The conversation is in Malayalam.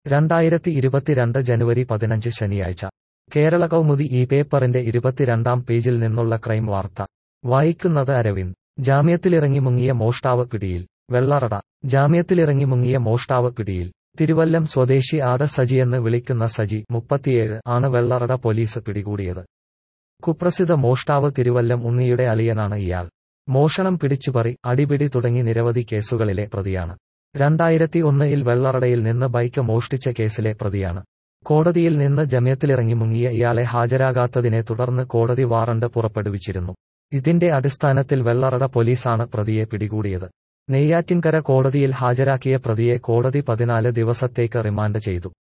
രണ്ടായിരത്തി ഇരുപത്തിരണ്ട് ജനുവരി പതിനഞ്ച് ശനിയാഴ്ച കേരള കൗമുദി ഈ പേപ്പറിന്റെ ഇരുപത്തിരണ്ടാം പേജിൽ നിന്നുള്ള ക്രൈം വാർത്ത വായിക്കുന്നത് അരവിന്ദ് ജാമ്യത്തിലിറങ്ങി മുങ്ങിയ മോഷ്ടാവ് പിടിയിൽ വെള്ളറട ജാമ്യത്തിലിറങ്ങി മുങ്ങിയ മോഷ്ടാവ് പിടിയിൽ തിരുവല്ലം സ്വദേശി ആട സജിയെന്ന് വിളിക്കുന്ന സജി മുപ്പത്തിയേഴ് ആണ് വെള്ളറട പോലീസ് പിടികൂടിയത് കുപ്രസിദ്ധ മോഷ്ടാവ് തിരുവല്ലം ഉണ്ണിയുടെ അളിയനാണ് ഇയാൾ മോഷണം പിടിച്ചുപറി അടിപിടി തുടങ്ങി നിരവധി കേസുകളിലെ പ്രതിയാണ് രണ്ടായിരത്തി ഒന്നിൽ വെള്ളറടയിൽ നിന്ന് ബൈക്ക് മോഷ്ടിച്ച കേസിലെ പ്രതിയാണ് കോടതിയിൽ നിന്ന് ജമ്യത്തിലിറങ്ങി മുങ്ങിയ ഇയാളെ ഹാജരാകാത്തതിനെ തുടർന്ന് കോടതി വാറണ്ട് പുറപ്പെടുവിച്ചിരുന്നു ഇതിന്റെ അടിസ്ഥാനത്തിൽ വെള്ളറട പോലീസാണ് പ്രതിയെ പിടികൂടിയത് നെയ്യാറ്റിൻകര കോടതിയിൽ ഹാജരാക്കിയ പ്രതിയെ കോടതി പതിനാല് ദിവസത്തേക്ക് റിമാൻഡ് ചെയ്തു